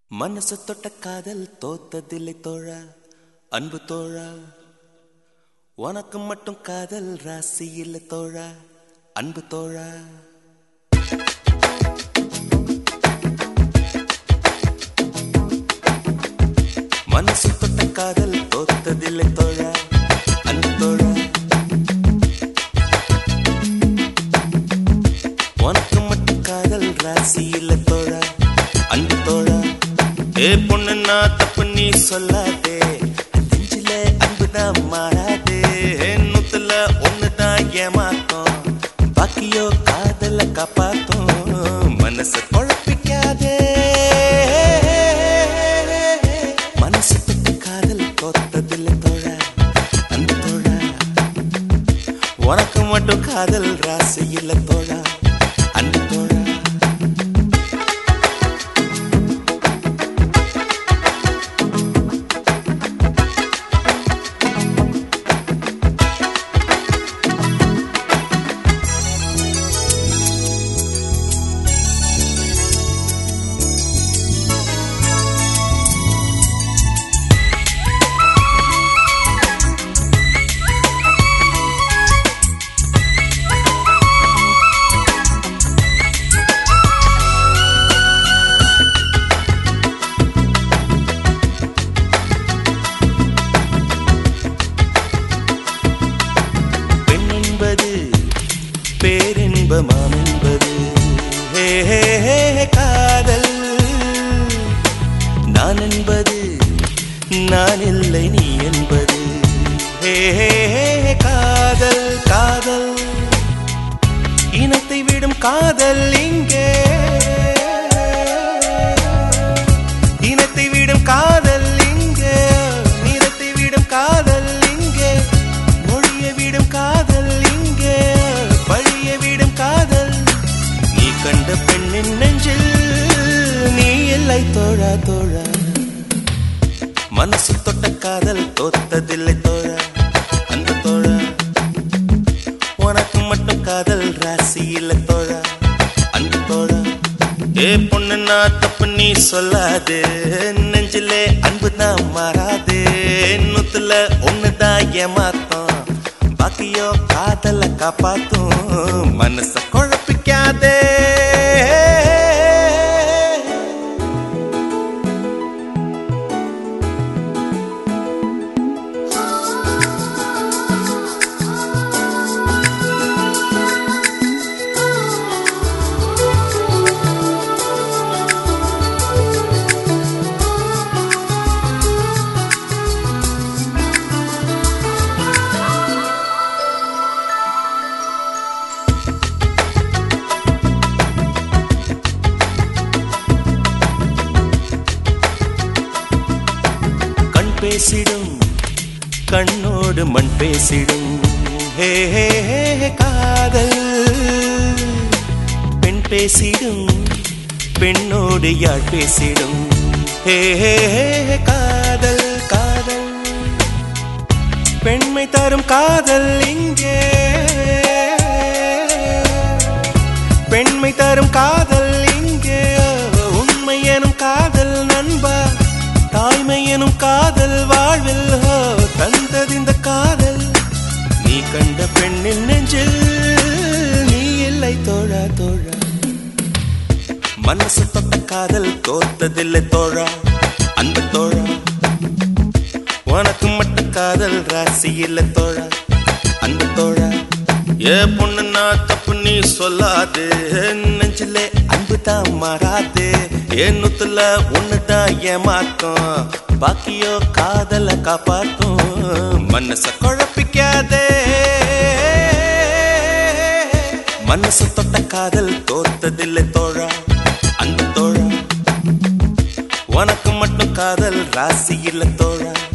மனசு தொட்ட காதல் தோத்ததில்லை தோழா அன்பு தோழா உனக்கு மட்டும் காதல் ராசி இல்லை தோழா அன்பு தோழா மனசு தொட்ட காதல் தோத்ததில்லை தோழா அன்பு தோழா உனக்கு மட்டும் காதல் ராசி இல்லை தோழா அன்பு தோழா ஏ பொண்ணு நான் தப்பு நீ சொல்லாதே நெஞ்சில அன்புதான் மாறாதே நூத்துல ஒண்ணுதான் ஏமாத்தோம் பாக்கியோ காதல காப்பாத்தோம் மனச குழப்பிக்காதே மனசு தொட்டு காதல் தோத்ததில்லை தோழா அன்பு தோழா உனக்கு மட்டும் காதல் ராசி இல்லை தோழா அன்பு தோழா பெண் என்பது பேரின்பமாம் என்பது ஹே, ஹே, ஹே, ஹே, காதல் நான் என்பது நான் இல்லை நீ என்பது ஹே, ஹே, ஹே, ஹே, காதல் காதல் இனத்தை விடும் காதல் இங்கே இனத்தை விடும் காதல் இங்கே நிறத்தை விடும் காதல் இங்கே மொழியை விடும் காதல் இங்கே பழிய விடும் காதல் நீ கண்ட பெண்ணின் நெஞ்சில் நீ இல்லை தோழா தோழா மனசு தொட்ட காதல் தோத்ததில்லை தோழா அந்த தோழா உனக்கு மட்டும் காதல் ராசி இல்லை தோழா அந்த தோழா ஏ பொண்ணு நான் தப்பு நீ சொல்லாதே நெஞ்சிலே அன்பு தான் மாறாதே நூத்துல ஒண்ணுதான் ஏமாத்தோம் பாக்கியோ காதல காப்பாத்தும் மனச குழப்பிக்காதே கண் பேசிடும் கண்ணோடு மண் பேசிடும் ஹே ஹே ஹே ஹே, காதல் பெண் பேசிடும் பெண்ணோடு யாழ் பேசிடும் ஹே ஹே ஹே ஹே, காதல் காதல் பெண்மை தரும் காதல் இங்கே பெண்மை தரும் காதல் இங்கே உண்மை எனும் காதல் நண்பா தாய்மை எனும் காதல் வாழ்வில் ஹோ, தந்தது இந்த காதல் நீ கண்ட பெண்ணின் நெஞ்சில் நீ இல்லை தோழா தோழா மனசு தொட்ட காதல் தோத்ததில்லை தோழா அந்த தோழா உனக்கு மட்டும் காதல் ராசி இல்லை தோழா அந்த தோழா ஏ பொண்ணு நான் தப்பு நீ சொல்லாது நெஞ்சிலே அன்பு தான் மாறாது என் நுத்துல ஒண்ணுதான் ஏமாத்தோம் பாக்கியோ காதல காப்பாத்தும் மனச குழப்பிக்காதே மனசு தொட்ட காதல் தோத்ததில்லை தோழா அந்த தோழா உனக்கு மட்டும் காதல் ராசி இல்லை தோழா